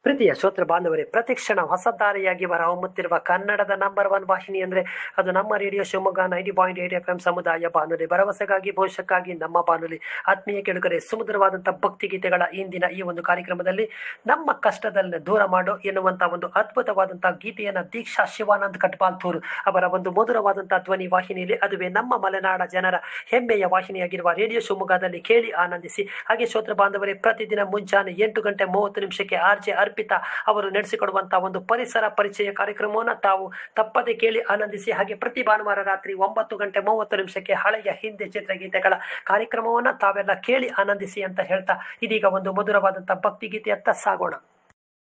ಪ್ರೀತಿಯ ಶ್ರೋತೃ ಬಾಂಧವರೇ ಪ್ರತಿಕ್ಷಣ ಹೊಸ ದಾರಿಯಾಗಿ ಹೊಮ್ಮುತ್ತಿರುವ ಕನ್ನಡದ ನಂಬರ್ ಒನ್ ವಾಹಿನಿ ಅಂದರೆ ಅದು ನಮ್ಮ radio Shivamogga ninety point eight F M ಸಮುದಾಯ ಬಾನುಲಿ ಭರವಸೆಗಾಗಿ ಭವಿಷ್ಯಕ್ಕಾಗಿ ನಮ್ಮ ಬಾನುಲಿ ಆತ್ಮೀಯ ಕೆಳಗರೆ ಸುಮಧುರವಾದಂಥ ಭಕ್ತಿಗೀತೆಗಳ ಇಂದಿನ ಈ ಒಂದು ಕಾರ್ಯಕ್ರಮದಲ್ಲಿ ನಮ್ಮ ಕಷ್ಟದಲ್ಲಿ ದೂರ ಮಾಡೋ ಎನ್ನುವಂಥ ಒಂದು ಅದ್ಭುತವಾದಂಥ ಗೀತೆಯನ್ನು ದೀಕ್ಷಾ ಶಿವಾನಂದ್ ಕಟ್ಪಾಲ್ತೂರ್ ಅವರ ಒಂದು ಮಧುರವಾದಂಥ ಧ್ವನಿ ವಾಹಿನಿಯಲ್ಲಿ ಅದುವೇ ನಮ್ಮ ಮಲೆನಾಡ ಜನರ ಹೆಮ್ಮೆಯ ವಾಹಿನಿಯಾಗಿರುವ ರೇಡಿಯೋ ಶಿವಮೊಗ್ಗದಲ್ಲಿ ಕೇಳಿ ಆನಂದಿಸಿ ಹಾಗೆ ಶ್ರೋತೃ ಬಾಂಧವರೇ ಪ್ರತಿದಿನ ಮುಂಜಾನೆ ಎಂಟು ಗಂಟೆ ಮೂವತ್ತು ನಿಮಿಷಕ್ಕೆ ಆರ್ ಜೆ ಅರ್ಪಿತಾ ಅವರು ನಡೆಸಿಕೊಡುವಂತಹ ಒಂದು ಪರಿಸರ ಪರಿಚಯ ಕಾರ್ಯಕ್ರಮವನ್ನು ತಾವು ತಪ್ಪದೆ ಕೇಳಿ ಆನಂದಿಸಿ ಹಾಗೆ ಪ್ರತಿ ಭಾನುವಾರ ರಾತ್ರಿ ಒಂಬತ್ತು ಗಂಟೆ ಮೂವತ್ತು ನಿಮಿಷಕ್ಕೆ ಹಳೆಯ ಹಿಂದೆ ಚಿತ್ರಗೀತೆಗಳ ಕಾರ್ಯಕ್ರಮವನ್ನು ತಾವೆಲ್ಲ ಕೇಳಿ ಆನಂದಿಸಿ ಅಂತ ಹೇಳ್ತಾ ಇದೀಗ ಒಂದು ಮಧುರವಾದಂತಹ ಭಕ್ತಿಗೀತೆಯತ್ತ ಸಾಗೋಣ